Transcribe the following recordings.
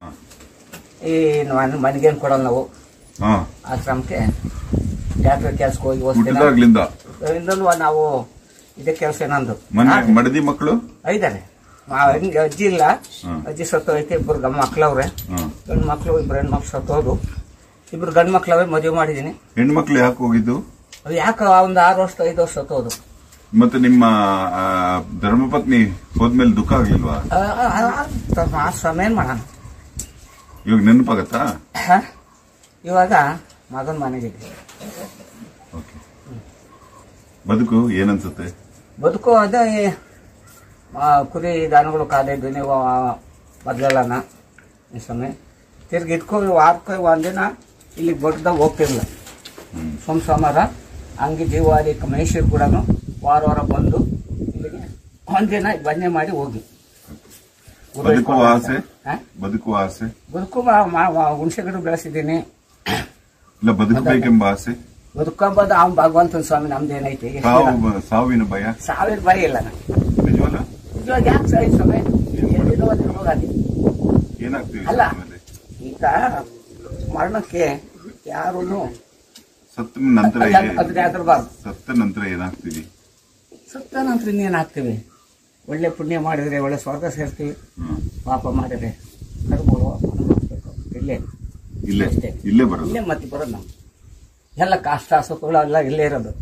ಈ ಮನೆ ಮನೆಗೇನು ಕೊಡಲ್ಲ ನಾವು ಹಾ ಆಶ್ರಮಕ್ಕೆ ಡಾಕ್ಟರ್ ಕೆಲ್ಸಕ್ಕೆ ಹೋಗಿ ಹೋಗ್ತೀನಿ ಹುಟ್ಟಿದಾಗ್ಲಿಂದ ಇನ್ನೊಂದು ನಾವು ಇದೇ ಕೆಲಸ ನಂದು ಮನೆ ಮಡದಿ ಮಕ್ಕಳು ಐದಾರೆ ಹಿಂಗೆ ಅಜ್ಜಿ ಇಲ್ಲ ಹ್ಮ್. ಅಜ್ಜಿ ಸತ್ತೋಯ್ತು ಇಬ್ಬರು ಗಂಡು ಮಕ್ಳವ್ರೆ ಹಾ ಗಂಡು ಮಕ್ಳು ಇಬ್ರು ಹೆಣ್ಣು ಮಕ್ಳು ಸತ್ತೋದು ಇಬ್ರು ಗಂಡು ಮಕ್ಳವ್ರೆ ಮದುವೆ ಮಾಡಿದ್ದೀನಿ ಹೆಣ್ಮಕ್ಳು ಯಾಕೆ ಹೋಗಿದ್ದು ಅದು ಯಾಕೆ ಒಂದು ಆರು ವರ್ಷ ಐದು ವರ್ಷ ಸತ್ತೋದು ಮತ್ತೆ ನಿಮ್ಮ ಆ, ಧರ್ಮಪತ್ನಿ ಹೋದ್ಮೇಲೆ ದುಃಖ ಆಗ್ಲಿಲ್ವಾ ಆಶ್ರಮ ಏನು ಮಾಡೋಣ ಇವಾಗ ನೆನಪಾಗತ್ತಾ ಹ? ಇವಾಗ ಮಗನ ಮನೆಗಿದೆ ಓಕೆ ಬದುಕು ಏನನ್ಸುತ್ತೆ ಬದುಕು ಅದೇ ಈ, ಆ, ಕುರಿ ದನಗಳು ಕಾಲಿದ್ದು ನೀವು ಮೊದಲೆಲ್ಲನ ಈ ಸಮಯ ತಿರ್ಗಿ ಇದ್ಕೊ ವಾರಕ್ಕೆ ಒಂದಿನ ಇಲ್ಲಿ ಬಡ್ದಾಗ ಹೋಗ್ತಿರ್ಲಿಲ್ಲ ಹ್ಮ್. ಸೋಮ ಸೋಮವಾರ ಹಂಗೆ ಜೀವಾರಿ ಮೈಸೂರು ಕೂಡ ವಾರ ವಾರ ಬಂದು ಇಲ್ಲಿಗೆ ಒಂದಿನ ಬನ್ನೆ ಮಾಡಿ ಹೋಗಿ ಬದುಕುವ ಆಸೆ ಹ? ಬದುಕುವ ಆಸೆ ಬದುಕು ಮಾ- ಮಾ- ಮಾ- ಹುಣ್ಸೆ ಗಿಡ ಬೆಳೆಸಿದ್ದೀನಿ ಇಲ್ಲ ಬದುಕಬೇಕೆಂಬ ಆಸೆ ಬದುಕೊಂಬದು ಅವ್ನು ಭಗವಂತನ ಸ್ವಾಮಿ ನಮ್ದೇನೈತಿ ಸಾವು ಸಾವಿನ ಭಯ ಸಾವಿರ ಬರೀ ಇಲ್ಲ ನಾನು ನಿಜವಲ್ಲ ಇವಾಗ ಯಾಕೆ ಸರಿ ಸ್ವಾಮಿ ಎಲ್ಲಿಂದ ಬಂದಿರೋ ಹೋಗಾದಿ ಏನಾಗ್ತೀವಿ ಅಲ್ಲ. ಆಮೇಲೆ ಈಗ ಮರಣಕ್ಕೆ ಯಾರೂ ಸತ್ತ ನಂತರ ಅದಕ್ಕೆ ಹೆದರ್ಬಾರ್ದು ಸತ್ತ ನಂತರ ಏನಾಗ್ತೀವಿ ಸತ್ತ ನಂತರ ಇನ್ನೇನು ಹಾಕ್ತೀವಿ ಒಳ್ಳೆ ಪುಣ್ಯ ಮಾಡಿದ್ರೆ ಒಳ್ಳೆ ಸ್ವರ್ಗ ಸೇರ್ತೀವಿ ಹ್ಮ್. ಪಾಪ ಮಾಡಿದ್ರೆ ಕರ್ಬೋದು ಅನುಭವಿಸ್ಬೇಕು ಇಲ್ಲೇ ಇಲ್ಲೇ ಅಷ್ಟೇ. ಇಲ್ಲೇ ಬರೋದು ಇಲ್ಲೇ ಮತ್ತೆ ಬರೋದು ನಾವು ಎಲ್ಲ ಕಷ್ಟ ಸುಖಗಳು ಎಲ್ಲ ಇಲ್ಲೇ ಇರೋದು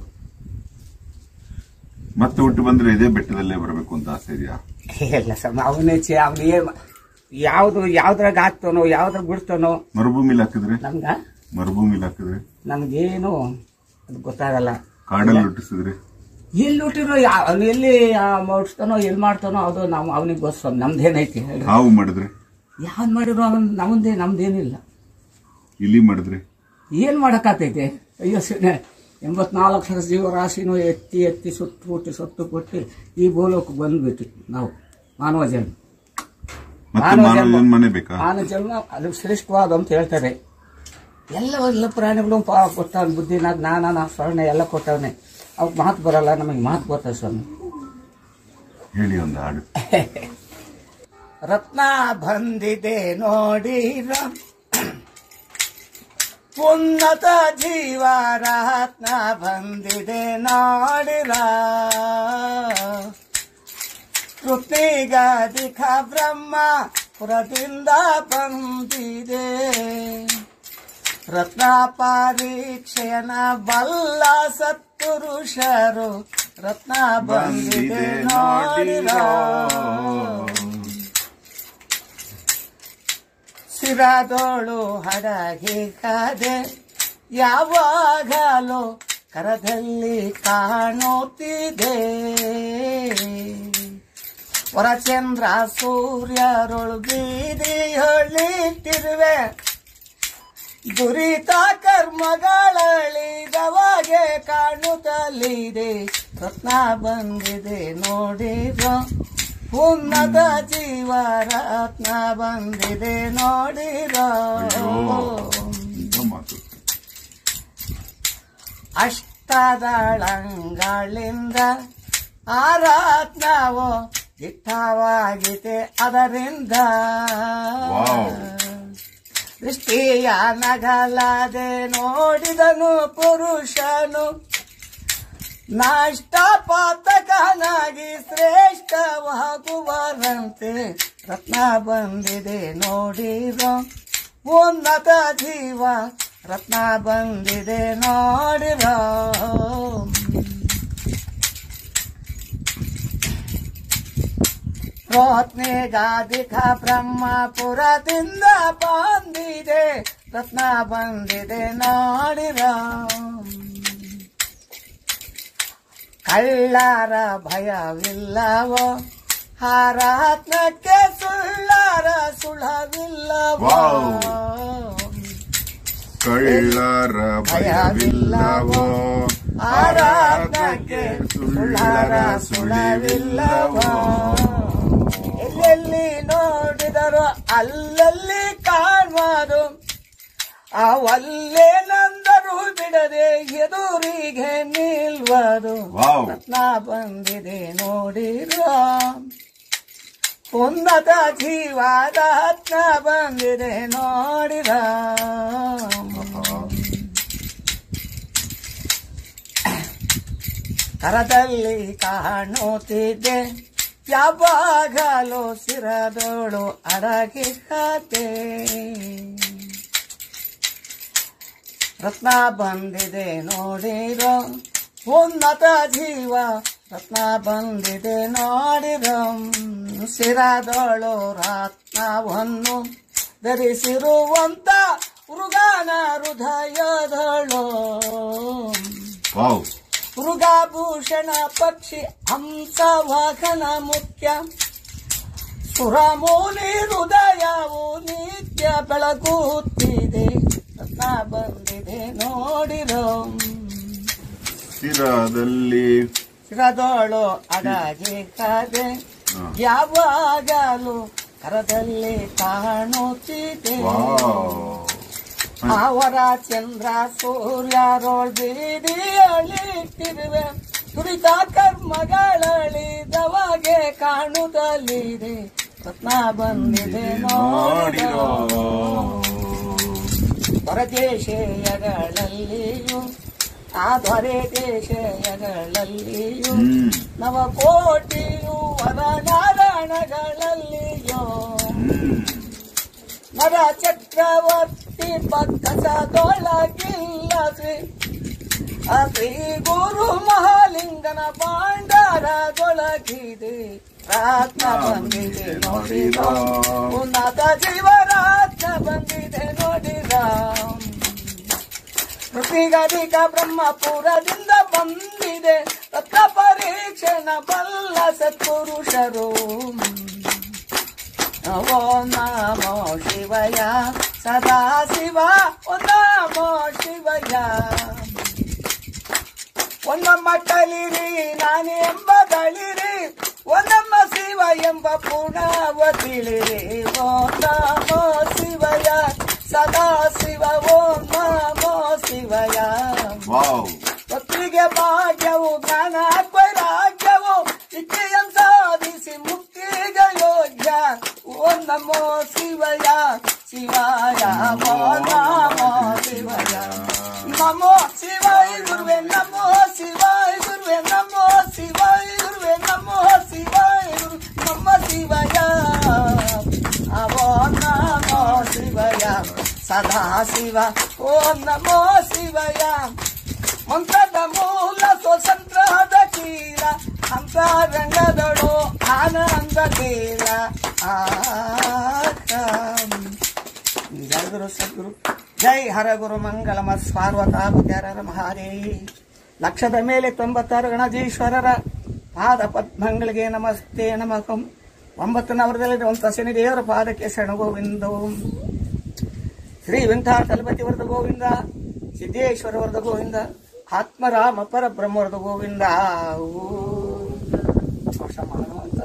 ಮತ್ತೆ ಹುಟ್ಟು ಬಂದ್ರೆ ಇದೇ ಬೆಟ್ಟದಲ್ಲೇ ಬರಬೇಕು ಅಂತ ಆಸೆ ಇದೆಯಾ ಎಲ್ಲ ಸಮ ಅವನೇ ಚೆ ಅವನು ಏನು ಯಾವುದು ಯಾವ್ದ್ರಾಗ ಹಾಕ್ತಾನೋ ಯಾವ್ದ್ರಾಗ ಬಿಡ್ತಾನೋ ಮರುಭೂಮಿಲಿ ಹಾಕಿದ್ರೆ ನಮ್ಗ ಮರುಭೂಮಿಲಿ ಹಾಕಿದ್ರೆ ನಮ್ಗೇನು ಅದು ಗೊತ್ತಾಗಲ್ಲ ಕಾಡಲ್ಲಿ ಹುಟ್ಟಿಸಿದ್ರೆ ಎಲ್ಲಿ ಹುಟ್ಟಿರೋ ಅವನು ಎಲ್ಲಿ ಮಾಡಿಸ್ತಾನೋ ಎಲ್ಲಿ ಮಾಡ್ತಾನೋ ಅದು ನಾವು ಅವನಿಗೆ ಗೊತ್ತ ನಮ್ದೇನೈತಿ ಹೇಳ್ರಿ ಹಾವು ಮಾಡಿದ್ರೆ ಯಾವ್ದು ಮಾಡಿರೋ ಅವನ್ ನಮ್ದೇ ನಮ್ದೇನಿಲ್ಲ ಇಲಿ ಮಾಡಿದ್ರೆ ಏನ್ ಮಾಡಕ್ಕಾತೈತೆ ಅಯ್ಯೋ ಸುಮ್ಮನೆ ಎಂಬತ್ನಾಲ್ಕು ಸಾವಿರ ಜೀವರಾಶಿನೂ ಎತ್ತಿ ಎತ್ತಿ ಸುತ್ತು ಹುಟ್ಟಿ ಸುತ್ತು ಕೊಟ್ಟು ಈ ಭೂಲೋಕಕ್ಕೆ ಬಂದ್ಬಿಟ್ಟು ನಾವು ಮಾನವ ಜನ್ಮ ಮತ್ತೆ ಮಾನವ ಮಾನವ ಜನ್ಮ. ಜನ್ಮನೇ ಬೇಕಾ ಮಾನವ ಜನ್ಮ ಅದು ಶ್ರೇಷ್ಠವಾದ ಅಂತ ಹೇಳ್ತಾರೆ ಎಲ್ಲ ಎಲ್ಲ ಪ್ರಾಣಿಗಳು ಪಾ ಕೊಟ್ಟವನು ಬುದ್ಧಿನ ಜ್ಞಾನನ ಸ್ವರ್ಣ ಎಲ್ಲ ಕೊಟ್ಟವನೆ ಅವ್ಕೆ ಮಾತು ಬರಲ್ಲ ನಮಗೆ ಮಾತು ಬರ್ತದೆ ಸ್ವಾಮಿ ಹೇಳಿ ಒಂದು ಹಾಡು ರತ್ನ ಬಂದಿದೆ ನೋಡಿರ ಉನ್ನತ ಜೀವ ರತ್ನ ಬಂದಿದೆ ನೋಡಿರ ಕೃತಿಗಾಧಿಕ ಬ್ರಹ್ಮ ಪುರದಿಂದ ಬಂದಿದೆ ರತ್ನ ಪರೀಕ್ಷೆಯನ ಬಲ್ಲ ಸತ್ಪುರುಷರು ರತ್ನ ಬಂದಿದೆ ನೋಡಿರ ಸಿರಾದೋಳು ಹಡಗಿ ಕಾದೆ ಯಾವಾಗಲೂ ಕರದಲ್ಲಿ ಕಾಣುತ್ತಿದೆ ಹೊರಚಂದ್ರ ಸೂರ್ಯರೊಳು ಬೀದಿ ಹೊಳಿತಿರುವೆ ದುರಿತ ಕರ್ಮಗಳಳಿದವಾಗೆ ಕಾಣುತ್ತಲಿದೆ ರತ್ನ ಬಂದಿದೆ ನೋಡಿರೋ ಉನ್ನತ ಜೀವ ರತ್ನ ಬಂದಿದೆ ನೋಡಿರೋ ಅಯ್ಯೋ ಎಂತ ಮಾತು ಅಷ್ಟದಳಂಗಳಿಂದ ಆ ರತ್ನವು ಇಟ್ಟವಾಗಿದೆ ಅದರಿಂದ ವಾವ್. ದೃಷ್ಟಿಯ ನಗಲಾದೆ ನೋಡಿದನು ಪುರುಷನು ನಾಷ್ಟಪಾತಕನಾಗಿ ಶ್ರೇಷ್ಠವಾಗುವರಂತೆ ರತ್ನ ಬಂದಿದೆ ನೋಡಿರೋ ಉನ್ನತ ಜೀವ ರತ್ನ ಬಂದಿದೆ ನೋಡಿರೋ ಗಾದಿಕ ಬ್ರಹ್ಮಪುರದಿಂದ ಬಂದಿದೆ ರತ್ನ ಬಂದಿದೆ ನೋಡಿರೋ ಕಳ್ಳರ ಭಯವಿಲ್ಲವೋ ಹಾರಾತ್ಮಕ್ಕೆ ಸುಳ್ಳರ ಸುಳವಿಲ್ಲವೋ ಕಳ್ಳರ ಭಯವಿಲ್ಲವೋ ಆರಾಧನೆಗೆ ಸುಳ್ಳರ ಸುಳವಿಲ್ಲವೋ ಎಲ್ಲೆಲ್ಲಿ ನೋಡಿದರೋ ಅಲ್ಲಲ್ಲಿ ಕಾಣುವುದು ಅವಲ್ಲೇ ನಂದರು ಬಿಡದೆ ಎದುರಿಗೆ ನಿಲ್ವದು ವಾವ್ ರತ್ನ ಬಂದಿದೆ ನೋಡಿರೋ ಉನ್ನತ ಜೀವಾದಾತ್ಮ ಬಂದಿದೆ ನೋಡಿದ ಕರದಲ್ಲಿ ಕಾಣುತ್ತಿದ್ದೆ ಯಾವಾಗಲೂ ಸಿರದೋಳು ಅಡಗಿ ಕತೆ ರತ್ನ ಬಂದಿದೆ ನೋಡಿರೋ ಉನ್ನತ ಜೀವ ರತ್ನ ಬಂದಿದೆ ನೋಡಿರೋ ಸಿರದೋಳು ರತ್ನವನ್ನು ಧರಿಸಿರುವಂತ ಮೃಗಾನ ಹೃದಯದಳು ವಾವ್ ಮೃಗಾಭೂಷಣ ಪಕ್ಷಿ ಹಂಸ ವಾಹನ ಮುಖ್ಯ ಸುರಮೂಲಿ ಹೃದಯವು ನಿತ್ಯ ಬೆಳಗುತ್ತಿದೆ ರತ್ನ ಬಂದಿದೆ ನೋಡಿರೋ ಶಿರಾದಲ್ಲಿ ಶಿರದೋಳು ಅಡಗಿ ಕಾದೆ ಹಾ. ಯಾವಾಗಲೂ ಕರದಲ್ಲಿ ಕಾಣುತ್ತಿದೆ ವಾವ್ ಅವರ ಚಂದ್ರ ಸೂರ್ಯರೋಳ್ ಬೀದಿಯಳಿಟ್ಟಿರುವೆ ತುರಿತ ಕರ್ಮಗಳಳಿದವಾಗೆ ಕಾಣುತ್ತಲಿದೆ ರತ್ನ ಬಂದಿದೆ ನೋಡಿರೋ ಹೊರದೇಶಯಗಳಲ್ಲಿಯೂ ಆ ದೊರೆ ದೇಶಯಗಳಲ್ಲಿಯೂ ಹ್ಮ್ ನವಕೋಟಿಯು ವರನಾರಾಯಣಗಳಲ್ಲಿಯೋ ಹ್ಮ್ ನರ ಚಕ್ರವರ್ತಿ ಪಕ್ಕಸದೊಳಗಿಲ್ಲ ಶ್ರೀ ಆ ಶ್ರೀ ಗುರು ಮಹಾಲಿಂಗನ ಪಾಂಡರದೊಳಗಿದೆ ರಾತ್ನ ಬಂದಿದೆ ನೋಡಿದ ಉನ್ನತ ಜೀವರಾತ್ನ ಬಂದಿದೆ ನೋಡಿದ ಪೃಥ್ವಿಗಧಿಕ ಬ್ರಹ್ಮಪುರದಿಂದ ಬಂದಿದೆ ರತ್ನ ಪರೀಕ್ಷಣ ಬಲ್ಲ ಸತ್ಪುರುಷರು ಓ ನಮೋ ಶಿವಯ ಸದಾ ಶಿವ ಓ ನಮೋ ಶಿವಯ ಒಂದಮ್ಮ ಕಲಿರಿ ನಾನು ಎಂಬ ದಳಿರಿ ಒಂದಮ್ಮ ಶಿವ ಎಂಬ ಪುಣವ ತಿಳಿರಿ ಓ ನಮೋ ಶಿವಯ ಸದಾ ಶಿವ ಓ ನಮೋ ಶಿವಯ ವಾವ್ ಭಕ್ತಿಗೆ ಭಾಗ್ಯವು ಜ್ಞಾನ ವೈರಾಗ್ಯವು ಇಚ್ಛೆಯನ್ನು ಸಾಧಿಸಿ ಮುಕ್ತಿಗೆ ಯೋಗ್ಯ ಓ ನಮೋ ಶಿವಯ ಶಿವಾಯ ಓ ನಮೋ ಶಿವಯ ನಮೋ ಶಿವಾಯ ಗುರುವೆ ನಮೋ ಶಿವಾಯ ಗುರುವೆ ನಮೋ ಶಿವಾಯ ಗುರುವೆ ನಮೋ ಶಿವಾಯ ಗುರು ನಮ ಶಿವಯ ಅವೋ ನಮೋ ಶಿವಯ ಸದಾ ಶಿವ ಓ ನಮೋ ಶಿವಯ ಮಂತ್ರದ ಮೂಲ ಸ್ವತಂತ್ರದ ಕೀಲ ಅಂತರಂಗದಳು ಆನಂದ ಕೀಲ ಜಯ ಗುರು ಸದ್ಗುರು ಜೈ ಹರಗುರು ಮಂಗಳಮ ಸ್ವಾರ್ವತಾಪತ್ಯಾರರ ಮಹಾದೇವಿ ಲಕ್ಷದ ಮೇಲೆ ತೊಂಬತ್ತಾರು ಗಣಜೀಶ್ವರರ ಪಾದ ಪದ್ಮಗಳಿಗೆ ನಮಸ್ತೆ ನಮಕಂ ಒಂಬತ್ತು ನವರದಲ್ಲಿರುವಂತ ಶನಿ ದೇವರ ಪಾದಕ್ಕೆ ಶರಣಗೋವಿಂದೋ ಶ್ರೀ ವೆಂಕಟಾಚಲಪತಿ ವರದ ಗೋವಿಂದ ಸಿದ್ದೇಶ್ವರ ವರದ ಗೋವಿಂದ ಆತ್ಮರಾಮ ಪರಬ್ರಹ್ಮ ವರದ ಗೋವಿಂದ ಓ. ವರ್ಷ ಮಾಡುವಂತ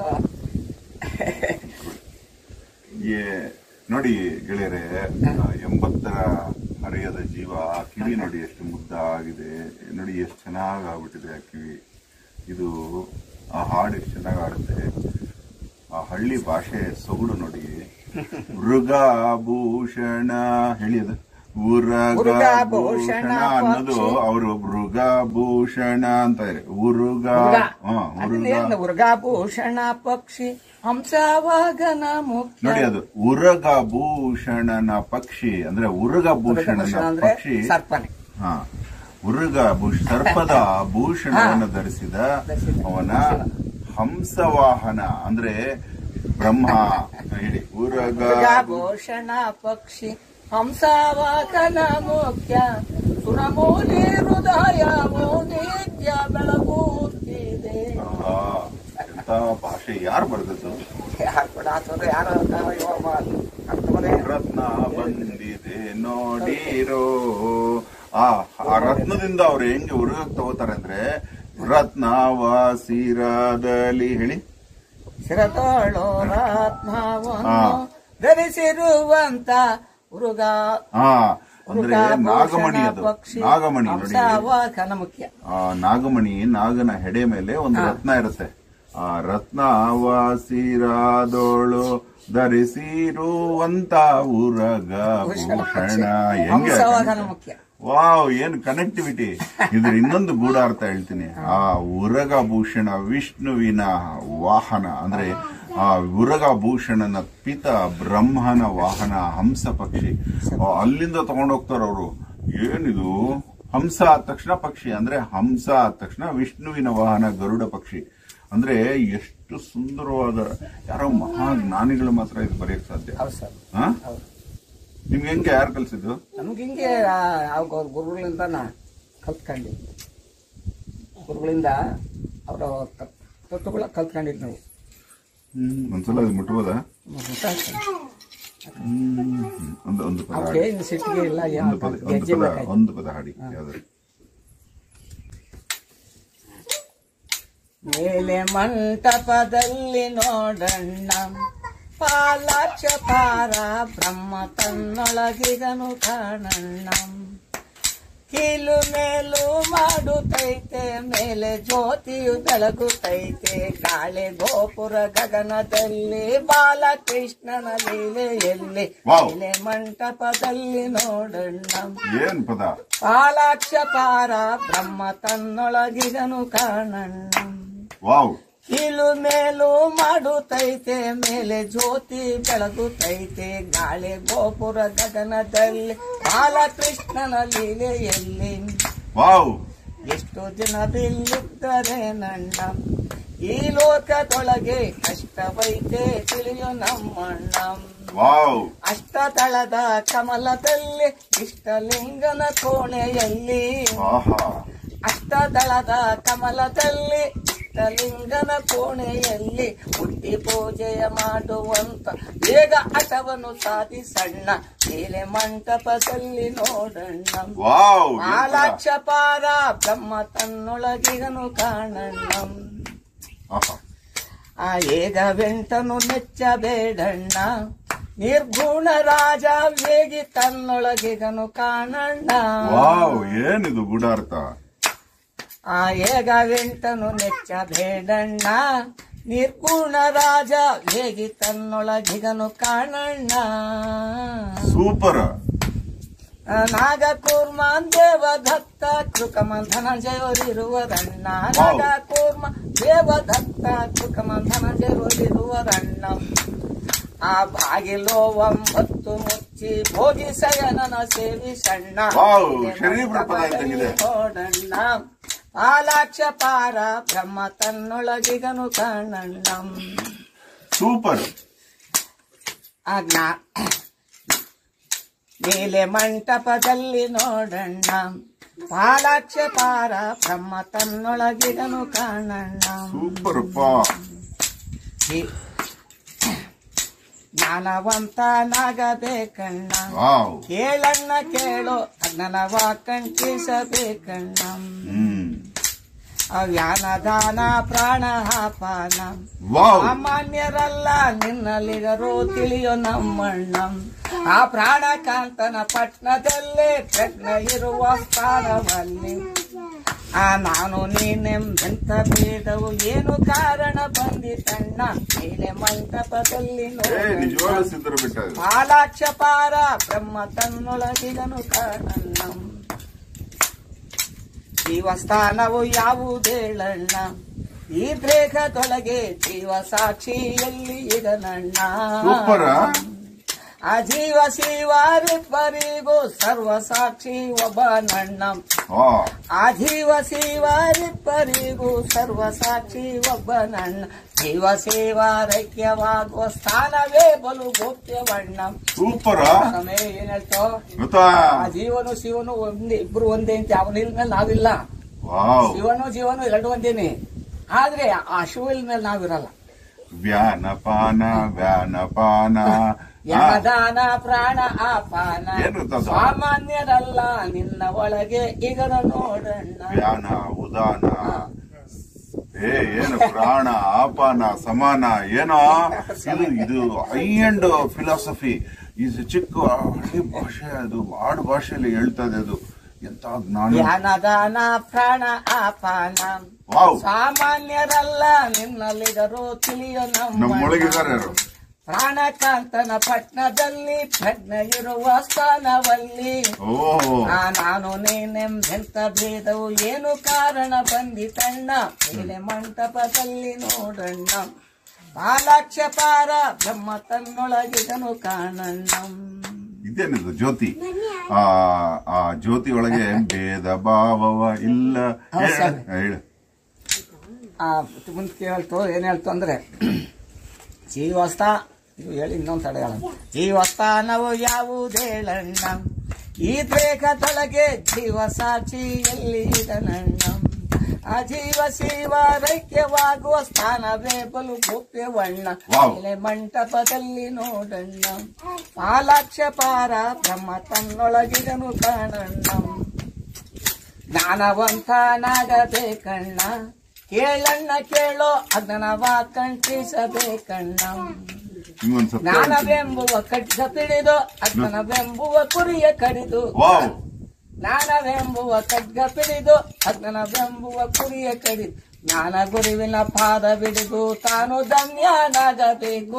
ಏ ನೋಡಿ ಗೆಳೆಯರೆ ಆ, ಎಂಬತ್ತರ ಹರೆಯದ ಜೀವ ಆ ಕಿವಿ ನೋಡಿ ಎಷ್ಟು ಮುದ್ದಾಗಿದೆ ನೋಡಿ ಎಷ್ಟು ಚೆನ್ನಾಗಿ ಆಗ್ಬಿಟ್ಟಿದೆ ಆ ಕಿವಿ ಇದು ಆ ಹಾಡು ಎಷ್ಟು ಚೆನ್ನಾಗಿ ಆಡುತ್ತೆ ಆ ಹಳ್ಳಿ ಭಾಷೆ ಸೊಗಡು ನೋಡಿ ಮೃಗಭೂಷಣ ಹೇಳಿ ಅದು ಉರಗಭೂಷಣ ಅನ್ನೋದು ಅವರು ಮೃಗಭೂಷಣ ಅಂತ ಇದೆ ಉರುಗ ಹಾ ಉರುಗ ಉರ್ಗಾಭೂಷಣ ಪಕ್ಷಿ ಹಂಸವಾಗನ ಮುಖ್ಯ ನೋಡಿ ಅದು ಉರಗಭೂಷಣನ ಪಕ್ಷಿ ಅಂದ್ರೆ ಉರಗಭೂಷಣನ ಉರಗಭೂಷಣ ಅಂದ್ರೆ ಪಕ್ಷಿ ಸರ್ಪನೆ ಹಾ ಉರುಗ ಭೂಷ ಸರ್ಪದ ಭೂಷಣವನ್ನು ಧರಿಸಿದ ಧರಿಸಿದ. ಅವನ ಹಂಸವಾಹನ ಅಂದ್ರೆ ಬ್ರಹ್ಮ ಹೇಳಿ ಉರಗ ಉರ್ಗಾಭೂಷಣ ಪಕ್ಷಿ ಹಂಸವಾಗನ ಮುಖ್ಯ ಸುರಮೂಲಿ ಹೃದಯ ನಿತ್ಯ ಬೆಳಗುತ್ತಿದೆ ಆಹಾ, ಎಂತ ಭಾಷೆ ಯಾರು ಬರೆದದ್ದು ಯಾರು ಕೂಡ ಆತಂದ್ರೆ ಯಾರು ಇವಾಗ ಅರ್ಥವೇ ರತ್ನ ಬಂದಿದೆ ನೋಡಿರೋ ಆ ಆ ರತ್ನದಿಂದ ಅವ್ರು ಹೆಂಗೆ ಉರುಗಕ್ ತಗೋತಾರೆ ಅಂದ್ರೆ ರತ್ನವಾಸಿರದಲ್ಲಿ ಹೇಳಿ ಶಿರತೋಳು ರತ್ನವನ್ನು ಹಾ. ಧರಿಸಿರುವಂತ ಹುರುಗ ಹಾ ಅಂದ್ರೆ ನಾಗಮಣಿ ಅದು ಪಕ್ಷಿ ನಾಗಮಣಿ ನೋಡಿ ಹಂಸವಾಹನ ಮುಖ್ಯ ಆ ನಾಗಮಣಿ ನಾಗನ ಹೆಡೆ ಮೇಲೆ ಒಂದು ರತ್ನ ಇರುತ್ತೆ ಆ ರತ್ನವಾಸಿರಾದೋಳು ಧರಿಸಿರುವಂತ ಉರಗ ಭೂಷಣ ಹೆಂಗೆ ಹಂಸವಾಹನ ಮುಖ್ಯ ವಾವ್ ಏನು ಕನೆಕ್ಟಿವಿಟಿ ಇದ್ರ ಇನ್ನೊಂದು ಗೂಢಾರ್ಥ ಹೇಳ್ತೀನಿ ಆ ಉರಗಭೂಷಣ ವಿಷ್ಣುವಿನ ವಾಹನ ಅಂದ್ರೆ ಆ ಉರಗಭೂಷಣನ ಪಿತ ಬ್ರಹ್ಮನ ವಾಹನ ಹಂಸ ಪಕ್ಷಿ ಆ, ಅಲ್ಲಿಂದ ತಗೊಂಡೋಗ್ತಾರ ಅವರು ಏನಿದು ಹಂಸ ಆದ ತಕ್ಷಣ ಪಕ್ಷಿ ಅಂದ್ರೆ ಹಂಸ ಆದ ತಕ್ಷಣ ವಿಷ್ಣುವಿನ ವಾಹನ ಗರುಡ ಪಕ್ಷಿ ಅಂದ್ರೆ ಎಷ್ಟು ಸುಂದರವಾದ ಯಾರೋ ಮಹಾಜ್ಞಾನಿಗಳು ಮಾತ್ರ ಇದು ಬರೆಯಕ್ ಸಾಧ್ಯ ಹೌದು ಸರ್ ಹಾ ಹೌದು ನಿಮ್ಗೆ ಹೆಂಗೆ ಯಾರು ಕಲ್ಸಿದ್ದು ನಮ್ಗೆ ಹಿಂಗೆ ಯಾವ ಗುರುಗಳಿಂದ ನಾ ಕಲ್ತ್ಕೊಂಡಿ ಗುರುಗಳಿಂದ ಅವರ ತತ್ವಗಳ ಕಲ್ತ್ಕೊಂಡಿದ್ದು ನಾವು ಹ್ಮ್ ಒಂದ್ಸಲ ಅದು ಮುಟ್ಬೋದಾ ಗೊತ್ತಾಯ್ತು. ಹ್ಮ್. ಒಂದು ಒಂದು ಪದ ಅವ್ಕೆ ಹಾಡಿ ಇನ್ನು ಸಿಟ್ಟಿಗೆ ಇಲ್ಲ ಒಂದು ಯಾವ ಪದ ಒಂದು ಗೆಜ್ಜೆ ಪದ ಬೇಕಾಯ್ತು ಒಂದು ಪದ ಹಾಡಿ ಯಾವ್ದು ಮೇಲೆ ಮಂಟಪದಲ್ಲಿ ನೋಡಣ್ಣ ಪಾಲಾಕ್ಷ ಪಾರ ಬ್ರಹ್ಮ ತನ್ನೊಳಗಿಗನು ಕಾಣಣ್ಣ ಕೀಲು ಮೇಲು ಮಾಡುತ್ತೈತೆ ಮೇಲೆ ಜ್ಯೋತಿಯು ಬೆಳಗುತ್ತೈತೆ ಗಾಳಿ ಗೋಪುರ ಗಗನದಲ್ಲಿ ಬಾಲಕೃಷ್ಣನ ಲೀಲೆಯಲ್ಲಿ ವಾವ್. ಮೇಲೆ ಮಂಟಪದಲ್ಲಿ ನೋಡಣ್ಣ ಏನ್ ಪದ ಪಾಲಾಕ್ಷ ಪಾರ ಬ್ರಹ್ಮ ತನ್ನೊಳಗಿಗನು ಕಾಣಣ್ಣ ವಾವ್ ಕೀಲು ಮೇಲು ಮಾಡುತ್ತೈತೆ ಮೇಲೆ ಜ್ಯೋತಿ ಬೆಳಗುತ್ತೈತೆ ಗಾಳಿ ಗೋಪುರ ಗಗನದಲ್ಲಿ ಬಾಲಕೃಷ್ಣನ ಲೀಲೆಯಲ್ಲಿ ವಾವ್ ಎಷ್ಟು ದಿನ ಬಿಲ್ಲಿದ್ದರೆ ನನ್ನ ಈ ಲೋಕದೊಳಗೆ ಕಷ್ಟವೈತೆ ತಿಳಿಯು ನಮ್ಮಣ್ಣ ವಾವ್ ಅಷ್ಟತಳದ ಕಮಲದಲ್ಲಿ ಇಷ್ಟಲಿಂಗನ ಕೋಣೆಯಲ್ಲಿ ಆಹಾ ಅಷ್ಟದಳದ ಕಮಲದಲ್ಲಿ ಇಷ್ಟಲಿಂಗನ ಕೋಣೆಯಲ್ಲಿ ಹುಟ್ಟಿ ಪೂಜೆಯ ಮಾಡುವಂತ ಬೇಗ ಹಠವನ್ನು ಸಾಧಿಸಣ್ಣ ಮೇಲೆ ಮಂಟಪದಲ್ಲಿ ನೋಡಣ್ಣ ವಾವ್ ಏನ್ ಪದ? ಬಾಲಾಕ್ಷ ಪಾರ ಬ್ರಹ್ಮ ತನ್ನೊಳಗಿಗನು ಕಾಣಣ್ಣ ಆಹಾ ಆ ಏಗವೆಂಟನು ನೆಚ್ಚಬೇಡಣ್ಣ ನಿರ್ಗುಣ ರಾಜ ವೇಗಿ ತನ್ನೊಳಗಿಗನು ಕಾಣಣ್ಣ ವಾವ್ ಏನಿದು ಗೂಢಾರ್ಥ ಆ ಏಗವೆಂಟನು ನೆಚ್ಚಬೇಡಣ್ಣ ನಿರ್ಗುಣ ರಾಜ ವೇಗಿ ತನ್ನೊಳಗಿಗನು ಕಾಣಣ್ಣ ಸೂಪರ್ ನಾಗಕೂರ್ಮ ದೇವದತ್ತ ಕೃಕಮ ಧನಂಜಯವರಿರುವರಣ್ಣ ನಾಗಕೂರ್ಮ ದೇವದತ್ತ ಕೃಕಮ ಧನಂಜಯವರಿರುವರಣ್ಣ ಆ ಬಾಗಿಲು ಒಂಬತ್ತು ಮುಚ್ಚಿ ಭೋಗಿ ಸಯನನ ಸೇವಿಸಣ್ಣ ವಾವ್, ಶರೀಫ್ರ ಪದ ಇದ್ದಂಗಿದೆ. ನೋಡಣ್ಣ ಪಾಲಾಕ್ಷ ಪಾರ ಬ್ರಹ್ಮ ತನ್ನೊಳಗಿಗನು ಕಾಣಣ್ಣ ಸೂಪರ್ ಆಜ್ಞ ಮೇಲೆ ಮಂಟಪದಲ್ಲಿ ನೋಡಣ್ಣ ಪಾಲಾಕ್ಷ ಪಾರ ಬ್ರಹ್ಮ ತನ್ನೊಳಗಿಗನು ಕಾಣಣ್ಣ ಸೂಪರ್ ಈ- ಜ್ಞಾನವಂತನಾಗಬೇಕಣ್ಣ ವಾವ್ ಕೇಳಣ್ಣ ಕೇಳೋ ಅಜ್ಞಾನವ ಕಂಠಿಸಬೇಕಣ್ಣ ಹ್ಮ್ ಅವ್ಯಾನ ದಾನ ಪ್ರಾಣ ಪಾನ ವಾವ್ ಸಾಮಾನ್ಯರಲ್ಲ ನಿನ್ನಲ್ಲಿಗರು ತಿಳಿಯೋ ನಮ್ಮಣ್ಣ ಆ ಪ್ರಾಣಕಾಂತನ ಪಟ್ನದಲ್ಲೇ ಪ್ರಜ್ಞ ಇರುವ ಸ್ಥಾನದಲ್ಲಿ ಆ ನಾನು ನೀನೆಂಬಂತ ಭೇದವು ಏನು ಕಾರಣ ಬಂದಿತಣ್ಣ ಮೇಲೆ ಮಂಟಪದಲ್ಲಿ ಏ ನೋಡಣ್ಣ. ನಿಜವಾಗ್ಲೂ ಸಿದ್ಧರು ಬಿಟ್ಟ ಇದು. ಬಾಲಾಕ್ಷ ಪಾರ ಬ್ರಹ್ಮ ತನ್ನೊಳಗಿಗನು ಕಾಣಣ್ಣ ಜೀವಸ್ಥಾನವು ಯಾವುದೇಳಣ್ಣ ಈ ದೇಹದೊಳಗೆ ಜೀವ ಸಾಕ್ಷಿಯಲ್ಲಿ ಇದನಣ್ಣ ಸೂಪರ್ ಆ ಜೀವ ಶಿವರಿಬ್ಬರಿಗೂ ಸರ್ವ ಸಾಕ್ಷಿ ಒಬ್ಬನಣ್ಣ ವಾ ಆ ಜೀವ ಶಿವರಿಬ್ಬರಿಗೂ ಸರ್ವ ಸಾಕ್ಷಿ ಒಬ್ಬನಣ್ಣ ಜೀವ ಸೇವಾರೈಕ್ಯವಾಗುವ ಸ್ಥಾನವೇ ಬಲು ಗೋಪ್ಯವಣ್ಣ ಸೂಪರ್ ಸಮಯ ಏನ್ ಹೇಳ್ತೋ ಗೊತ್ತಾ ಆ ಜೀವನು ಶಿವನು ಒಂದೇ ಇಬ್ರು ಒಂದೇ ಅಂತ ಅವನ ಮೇಲೆ ನಾವಿಲ್ಲ ವಾವ್ ಶಿವನು ಜೀವನು ಎರಡು ಒಂದೇನೆ ಆದ್ರೆ ಆ ಶಿವನ ಮೇಲೆ ನಾವಿರಲ್ಲ ವ್ಯಾನಪಾನ ವ್ಯಾನಪಾನ ಆ, ಯಮದಾನ ಪ್ರಾಣ ಆಪಾನ ಏನು ಗೊತ್ತದು? ಸಾಮಾನ್ಯರಲ್ಲ ನಿನ್ನ ಒಳಗೆ ಈಗನ ನೋಡಣ್ಣ ವ್ಯಾನ ಉದಾನ ಏ ಏನು ಪ್ರಾಣ ಆಪಾನ ಸಮಾನ ಏನೋ ಇದು ಇದು ಹೈ ಅಂಡ್ ಫಿಲಾಸಫಿ ಇದು ಚಿಕ್ಕ ಹಳ್ಳಿ ಭಾಷೆ ಅದು ಆಡು ಭಾಷೆಯಲ್ಲಿ ಹೇಳ್ತಾ ಇದೆ ಅದು ಎಂತ ಜ್ಞಾನ ಧ್ಯಾನದಾನ ಪ್ರಾಣ ಆಪಾನ ವಾವ್ ಸಾಮಾನ್ಯರಲ್ಲ ನಿನ್ನಲ್ಲಿಗರು ತಿಳಿಯೋ ನಮ್ಮೊಳಗಿದ್ದಾರೆ ನಮ್ಮ ಯಾರು ಪ್ರಾಣಕಾಂತನ ಪಟ್ನದಲ್ಲಿ ಪ್ರಜ್ಞೆ ಇರುವ ಸ್ಥಾನವಲ್ಲಿ ಓ ಆ ನಾನು ನೀನೆಂಬೆಂತ ಭೇದವು ಏನು ಕಾರಣ ಬಂದಿತಣ್ಣ ಮೇಲೆ ಮಂಟಪದಲ್ಲಿ ನೋಡಣ್ಣ ಬಾಲಾಕ್ಷ ಪಾರ ಬ್ರಹ್ಮ ತನ್ನೊಳಗಿದನು ಕಾಣಣ್ಣ ಇದೇನಿದು ಜ್ಯೋತಿ ಆ ಆ ಜ್ಯೋತಿ ಒಳಗೆ ಭೇದ ಭಾವವ ಇಲ್ಲ ಹೌದು ಹೇಳು, ಸರ್. ಹೇಳು ಆ ಮುಂದೆ ಹೇಳ್ತು ಏನ್ ಹೇಳ್ತು ಅಂದ್ರೆ ಜೀವಸ್ಥ ಇದು ಹೇಳಿ ಇನ್ನೊಂದು ತಡೆ ಹೇಳ ಜೀವಸ್ಥಾನವು ಯಾವುದೇಳಣ್ಣ ಈ ದೇಹದೊಳಗೆ ಜೀವ ಸಾಕ್ಷಿ ಎಲ್ಲಿ ಇದನಣ್ಣ ಆ ಜೀವ ಶಿವರೈಕ್ಯವಾಗುವ ಸ್ಥಾನವೇ ಬಲು ಗುಪ್ಯವಣ್ಣ ವಾವ್. ಮೇಲೆ ಮಂಟಪದಲ್ಲಿ ನೋಡಣ್ಣ ಪಾಲಾಕ್ಷ ಪಾರ ಬ್ರಹ್ಮ ತನ್ನೊಳಗಿದನು ಕಾಣಣ್ಣ ಜ್ಞಾನವಂತನಾಗಬೇಕಣ್ಣ ಕೇಳಣ್ಣ ಕೇಳೋ ಅಜ್ಞಾನವ ಕಂಠಿಸಬೇಕಣ್ಣ ನಿಮ್ಗೊಂದ್ ಸತ್ಯ ಹೇಳ್ತೀನಿ. ಜ್ಞಾನವೆಂಬುವ ಕಡ್ಡ ಪಿಡಿದು ಅಜ್ಞಾನವೆಂಬುವ ಕುರಿಯ ಕಡಿದು ವಾವ್ ಜ್ಞಾನವೆಂಬುವ ಖಡ್ಗ ಪಿಡಿದು ಅಜ್ಞಾನವೆಂಬುವ ಕುರಿಯ ಕಡಿದು ಜ್ಞಾನ ಗುರುವಿನ ಪಾದ ಬಿಡಿದು ತಾನು ಧನ್ಯನಾಗಬೇಕು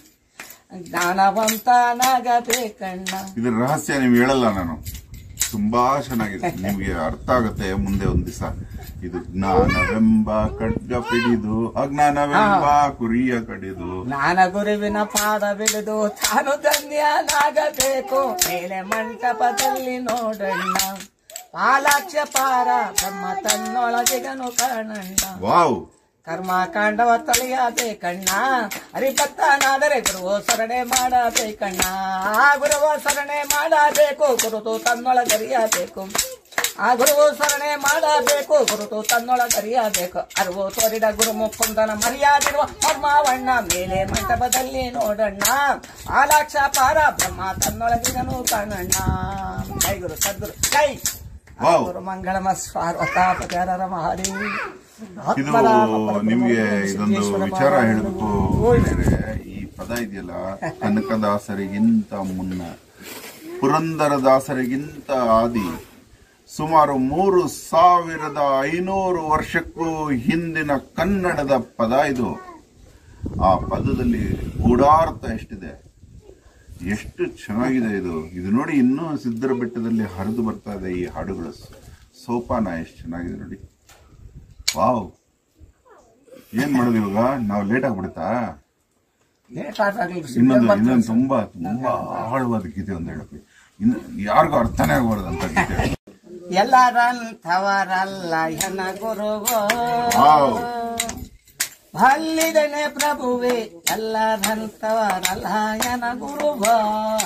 ಜ್ಞಾನವಂತನಾಗಬೇಕಣ್ಣ ಇದ್ರ ರಹಸ್ಯ ನೀವು ಹೇಳಲ್ಲ ನಾನು ತುಂಬಾ ಚೆನ್ನಾಗಿದೆ ನಿಮ್ಗೆ ಅರ್ಥ ಆಗುತ್ತೆ ಮುಂದೆ ಒಂದ್ ದಿವಸ ಇದು ಜ್ಞಾನವೆಂಬ ಖಡ್ಗ ಪಿಡಿದು ಅಜ್ಞಾನವೆಂಬ ಕುರಿಯ ಕಡಿದು ಜ್ಞಾನ ಗುರುವಿನ ಪಾದ ಬಿಡಿದು ತಾನು ಧನ್ಯನಾಗಬೇಕು ಮೇಲೆ ಮಂಟಪದಲ್ಲಿ ನೋಡಣ್ಣ ಪಾಲಾಕ್ಷ ಪಾರ ಬ್ರಹ್ಮ ತನ್ನೊಳಗಿಗನು ಕಾಣಣ್ಣ ವಾವ್ ಕರ್ಮ ಕಾಂಡವ ತಳೆಯಬೇಕಣ್ಣ ಹರಿಭಕ್ತನಾದರೆ ಗುರುವ ಸರಣೆ ಮಾಡಬೇಕಣ್ಣ ಆ ಗುರುವ ಸರಣೆ ಮಾಡಬೇಕು ಗುರುತು ತನ್ನೊಳಗರಿಯಬೇಕು ಆ ಗುರುವು ಸರಣೆ ಮಾಡಬೇಕು ಗುರುತು ತನ್ನೊಳಗರಿಯಬೇಕು ಅರಿವು ತೋರಿದ ಗುರು ಮುಕುಂದನ ಮರ್ಯಾದಿರುವ ಮರ್ಮಾವಣ್ಣ ಮೇಲೆ ಮಂಟಪದಲ್ಲಿ ನೋಡಣ್ಣ ಆಲಾಕ್ಷ ಪಾರ ಬ್ರಹ್ಮ ತನ್ನೊಳಗಿದನು ಕಾಣಣ್ಣ ಜೈ ಗುರು ಸದ್ಗುರು ಜೈ ವಾವ್. ಗುರು ಮಂಗಳಮ ಸ್ವಾರ್ವತಾಪಚಾರ ಮಹಾದೇವಿ ಇದು ನಿಮ್ಗೆ ಇದೊಂದು ವಿಚಾರ ಹೇಳಬೇಕು ಈ ಪದ ಇದೆಯಲ್ಲ ಕನಕದಾಸರಿಗಿಂತ ಮುನ್ನ ಪುರಂದರದಾಸರಿಗಿಂತ ಆದಿ ಸುಮಾರು ಮೂರು ಸಾವಿರದ ಐನೂರು ವರ್ಷಕ್ಕೂ ಹಿಂದಿನ ಕನ್ನಡದ ಪದ ಇದು ಆ ಪದದಲ್ಲಿ ಗೂಢಾರ್ಥ ಎಷ್ಟಿದೆ ಎಷ್ಟು ಚೆನ್ನಾಗಿದೆ ಇದು ಇದು ನೋಡಿ ಇನ್ನೂ ಸಿದ್ದರ ಬೆಟ್ಟದಲ್ಲಿ ಹರಿದು ಬರ್ತಾ ಇದೆ ಈ ಹಾಡುಗಳ ಸೋಪಾನ ಎಷ್ಟು ಚೆನ್ನಾಗಿದೆ ನೋಡಿ ವಾವ್ ಏನ್ ಮಾಡೋದು ಇವಾಗ ನಾವು ಲೇಟ್ ಆಗ್ಬಿಡುತ್ತಾ ಲೇಟ್ ಆದಾಗ್ಲಿ ಇನ್ನೊಂದು ಇನ್ನೊಂದು ತುಂಬಾ ತುಂಬಾ ಆಳವಾದ ಗೀತೆ ಒಂದು ಹೇಳಕ್ಕೆ ಇನ್ನು ಯಾರಿಗೂ ಅರ್ಥನೇ ಆಗಬಾರ್ದು ಅಂತ ಗೀತೆ ಎಲ್ಲರಂಥವರಲ್ಲ ಎನ ಗುರುವೋ ವಾವ್. ಬಲ್ಲಿದನೆ ಪ್ರಭುವೆ ಎಲ್ಲರಂಥವರಲ್ಲ ಎನ ಗುರುವೋ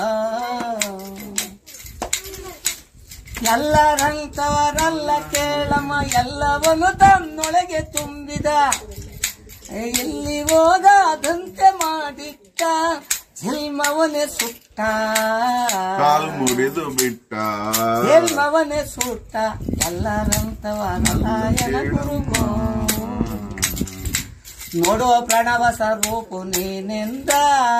ಎಲ್ಲರಂಥವರಲ್ಲ ಕೇಳಮ್ಮ ಎಲ್ಲವನ್ನು ತನ್ನೊಳಗೆ ತುಂಬಿದ ಎಲ್ಲಿ ಹೋಗದಂತೆ ಮಾಡಿಟ್ಟ ಜನ್ಮವನೇ ಸುಟ್ಟ ಕಾಲು ಮುರಿದು ಬಿಟ್ಟ ಜನ್ಮವನೇ ಸುಟ್ಟ ಎಲ್ಲರಂತವನಲಾಯನ ಗುರುಗೋ ನೋಡೋ ಪ್ರಣವ ಸ್ವರೂಪು ನೀನೆಂದ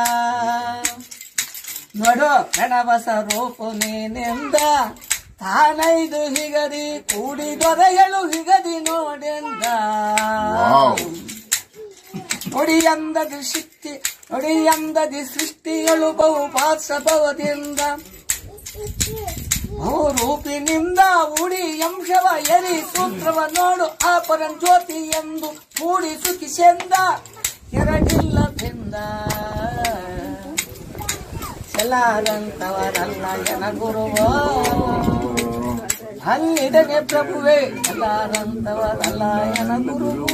ನೋಡೋ ಪ್ರಣವ ಸ್ವರೂಪು ನೀನೆಂದ ತಾನೈದು ಹಿಗದಿ ಕೂಡಿ ದೊರೆಯಲು ಹಿಗದಿ ನೋಡೆಂದ ವಾವ್. ನುಡಿಯಂದದಿ ಶಕ್ತಿ ನುಡಿಯಂದದಿ ಸೃಷ್ಟಿಗಳು ಬಹು ಭಾಸಭವದಿಂದ ರೂಪಿನಿಂದ ಉಡಿ ಅಂಶವ ಎರಿ ಸೂತ್ರವ ನೋಡು ಆ ಪರಂಜ್ಯೋತಿ ಎಂದು ಕೂಡಿ ಸುಖಿಸೆಂದ ಎರಡಿಲ್ಲ ಬೆಂದ ಎಲ್ಲರಂತವರಲ್ಲ ಎನ ಗುರುವ ಅಲ್ಲಿಡನೆ ಪ್ರಭುವೆ ಎಲ್ಲರಂತವರಲ್ಲ ಎನ ಗುರುವು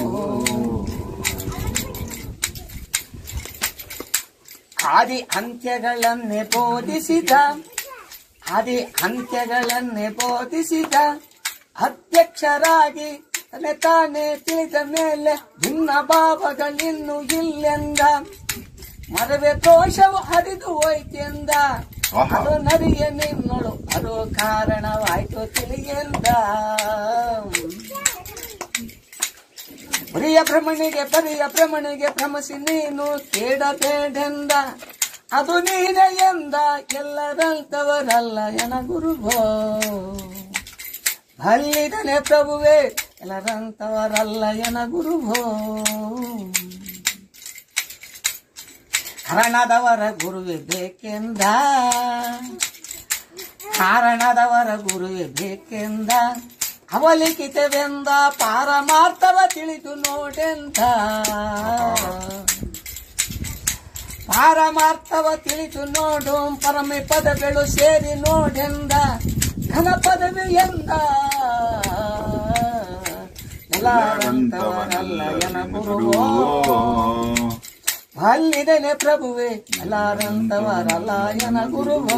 ಆದಿ ಅಂತ್ಯಗಳನ್ನೇ ಬೋಧಿಸಿದ ಆದಿ ಅಂತ್ಯಗಳನ್ನೇ ಬೋಧಿಸಿದ ಅಧ್ಯಕ್ಷರಾಗಿ ತನ್ನೆ ತಾನೇ ತಿಳಿದ ಮೇಲೆ ಭಿನ್ನ ಭಾವಗಳಿನ್ನು ಇಲ್ಲೆಂದ ಮರವೆ ದೋಷವು ಹರಿದು ಹೋಯ್ತೆಂದ ಆಹಾ. ಅದು ನರಿಯ ನಿನ್ನಳು ಅದು ಕಾರಣವಾಯ್ತು ತಿಳಿಯೆಂದ ಪ್ರಿಯ ಭ್ರಮಣಿಗೆ ಪರಿಯ ಭ್ರಮಣಿಗೆ ಭ್ರಮಸಿ ನೀನು ಕೇಳಬೇಡೆಂದ ಅದು ನೀನೆ ಎಂದ ಎಲ್ಲರಂತವರಲ್ಲ ಎನ ಗುರುಭೋ ಬಲ್ಲಿದನೆ ಪ್ರಭುವೇ ಎಲ್ಲರಂತವರಲ್ಲ ಎನ ಗುರುವೋ ಕಾರಣದವರ ಗುರುವೆ ಬೇಕೆಂದ ಕಾರಣದವರ ಗುರುವೆ ಬೇಕೆಂದ ಅವಲಿಖಿತವೆಂದ ಪಾರಮಾರ್ಥವ ತಿಳಿದು ನೋಡೆಂದ ಪಾರಮಾರ್ಥವ ತಿಳಿದು ನೋಡು ಪರಮೆ ಪದಗಳು ಸೇರಿ ನೋಡೆಂದ ಘನ ಪದವಿ ಎಂದ ಎಲ್ಲರಂತವರಲ್ಲ ಎನ ಗುರುವೋ ಅಲ್ಲಿದನೆ ಪ್ರಭುವೆ ಎಲ್ಲರಂತವರಲ್ಲ ಎನ ಗುರುವೋ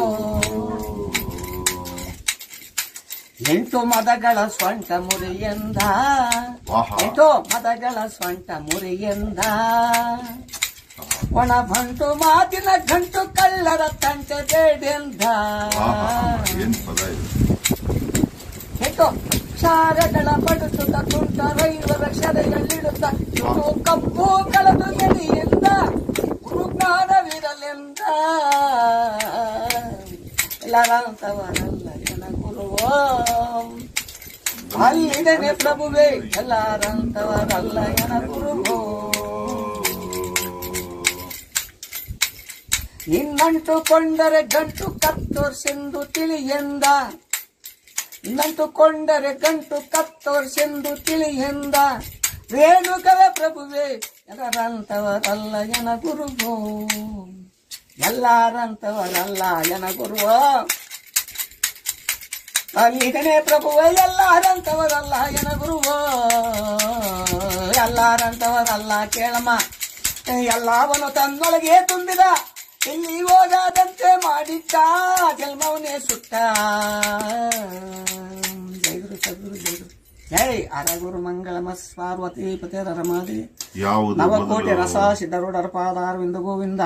ಎಂಟು ಮದಗಳ ಸ್ವಂಟ ಮುರಿಯಂದ ವಾಹ. ಎಂಟು ಮದಗಳ ಸ್ವಂಟ ಮುರಿಯಂದ ಒಣ ಬಂಟು ಮಾತಿನ ಗಂಟು ಕಳ್ಳರ ತಂಟೆ ಬೇಡೆಂದ ಆಹಾ, ಏನ್ ಪದ ಇದು ಎಂಟು ಕ್ಷಾರಗಳ ಪಡುತ್ತ ತುಂಟ ರೈವರ ಕ್ಷರೆಗಳಿಡುತ್ತ ಚುಟು ಕಪ್ಪು ಕಳೆದು ಎಳೆಯಿಂದ ಗುರುಜ್ಞಾನವಿರಲೆಂದ ಎಲ್ಲರಂತವರಲ್ಲ ಜನ ಗುರುವೋ ಅಲ್ಲಿದನೆ ಪ್ರಭುವೇ ಎಲ್ಲರಂತವರಲ್ಲ ಎನ ಗುರುವೋ ನಿನ್ನಂಟುಕೊಂಡರೆ ಗಂಟು ಕತ್ತೋರ್ಸೆಂದು ತಿಳಿಯೆಂದ ನಿನ್ನಂಟುಕೊಂಡರೆ ಗಂಟು ಕತ್ತೋರ್ಸೆಂದು ತಿಳಿಯೆಂದ ರೇಣುಕವ ಪ್ರಭುವೇ ಎಲ್ಲರಂತವರಲ್ಲ ಎನ ಗುರುವೋ ಎಲ್ಲಾರಂತವರಲ್ಲ ಎನ ಗುರುವೋ ಅಲ್ಲಿಗನೇ ಪ್ರಭುವೇ ಎಲ್ಲಾರಂತವರಲ್ಲ ಎನ ಗುರುವೋ ಎಲ್ಲಾರಂತವರಲ್ಲ ಕೇಳಮ್ಮ ಎಲ್ಲವನು ತನ್ನೊಳಗೆ ತುಂಬಿದ ಇಲ್ಲಿ ಹೋಗದಂತೆ ಮಾಡಿಟ್ಟ ಜನ್ಮವನೇ ಸುಟ್ಟ ಜೈ ಗುರು ಸದ್ಗುರು ಜೈ ಗುರು ಜೈ ಅರಗುರು ಮಂಗಳಮ ಪಾರ್ವತಿ ಪತೆ ರಮಾದಿ ಯಾವುದು ನವಕೋಟಿ ಮೊದಲು ರಸ ಸಿದ್ಧರೂಢರ ಪಾದಾರವಿಂದ ಗೋವಿಂದ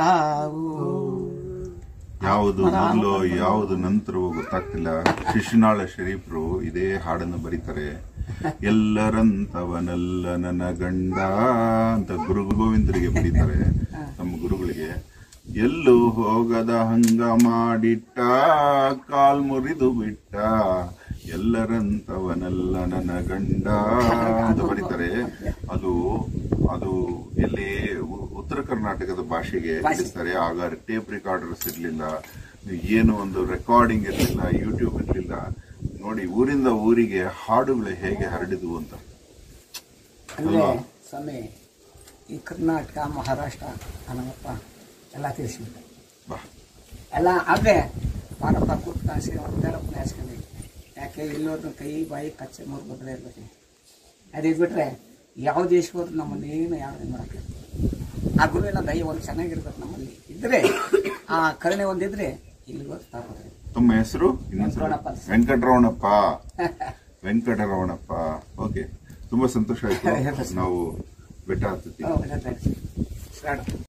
ಯಾವುದು ಮೊದಲು ಯಾವುದು ನಂತರವೋ ಗೊತ್ತಾಗ್ತಿಲ್ಲ ಶಿಶುನಾಳ ಶರೀಫ್ರು ಇದೇ ಹಾಡನ್ನು ಬರೀತಾರೆ ಎಲ್ಲರಂತವನಲ್ಲ ನನ್ನ ಗಂಡ ಅಂತ ಗುರು ಗೋವಿಂದರಿಗೆ ಬರೀತಾರೆ ನಮ್ಮ ಗುರುಗಳಿಗೆ ಎಲ್ಲೂ ಹೋಗದ ಹಂಗ ಮಾಡಿಟ್ಟ ಕಾಲ್ ಮುರಿದು ಬಿಟ್ಟ ಎಲ್ಲರಂತವನಲ್ಲ ನನ್ನ ಗಂಡ ಅಂತ ಬರೀತಾರೆ ಅದು ಅದು ಎಲ್ಲಿ ಉ- ಉತ್ತರ ಕರ್ನಾಟಕದ ಭಾಷೆಗೆ ಇರ್ತಾರೆ ಆಗ ಟೇಪ್ ರೆಕಾರ್ಡರ್ಸ್ ಇರ್ಲಿಲ್ಲ ಏನು ಒಂದು ರೆಕಾರ್ಡಿಂಗ್ ಇರಲಿಲ್ಲ ಯೂಟ್ಯೂಬ್ ಇರಲಿಲ್ಲ ನೋಡಿ ಊರಿಂದ ಊರಿಗೆ ಹಾಡುಗಳು ಹೇಗೆ ಹರಡಿದ್ವು ಅಂತ ಅಂದ್ರೆ ಸ್ವಾಮಿ ಈ ಕರ್ನಾಟಕ ಮಹಾರಾಷ್ಟ್ರ ನಮ್ಮಪ್ಪ ಎಲ್ಲ ತಿಳಿಸ್ಬಿಟ್ಟು ಬಾ ಎಲ್ಲ ಆದ್ರೆ ಮಾಡಪ್ಪ ಕೂತ್ ಕಾಣಿಸಿ ಒಂದೆರಪ್ಪನ ಹಾಸ್ಕೊಂಡು ಯಾಕೆ ಇಲ್ಲೋದ್ರ ಕೈ ಬಾಯಿ ಕಚ್ಚೆ ಮೂರು ಬದ್ರೆ ಇರ್ಬೇಕು ಅದು ಬಿಟ್ರೆ ಯಾವ ದೇಶಕ್ಕೆ ಹೋದ್ರು ನಮ್ಮನ್ನೇನು ಯಾವ್ದು ಮಾಡಕ್ಕೆ ಆ ಗುರುವಿನ ದಯ ಒಂದು ಚೆನ್ನಾಗಿರ್ಬೇಕು ನಮ್ಮಲ್ಲಿ ಇದ್ರೆ ಆ ಕರುಣೆ ಒಂದಿದ್ರೆ ಇಲ್ಲಿ ಗೊತ್ತಾಗ್ತದೆ ತಮ್ಮ ಹೆಸರು ಇನ್ನೊಂದ್ಸಲ ವೆಂಕಟರಮಣಪ್ಪ. ವೆಂಕಟರಮಣಪ್ಪ ವೆಂಕಟರಮಣಪ್ಪ ಓಕೆ ತುಂಬಾ ಸಂತೋಷ ಆಯ್ತು ನಾವು ಬೆಟ್ಟ ಹತ್ತಿ ಸ್ಟಾರ್ಟ್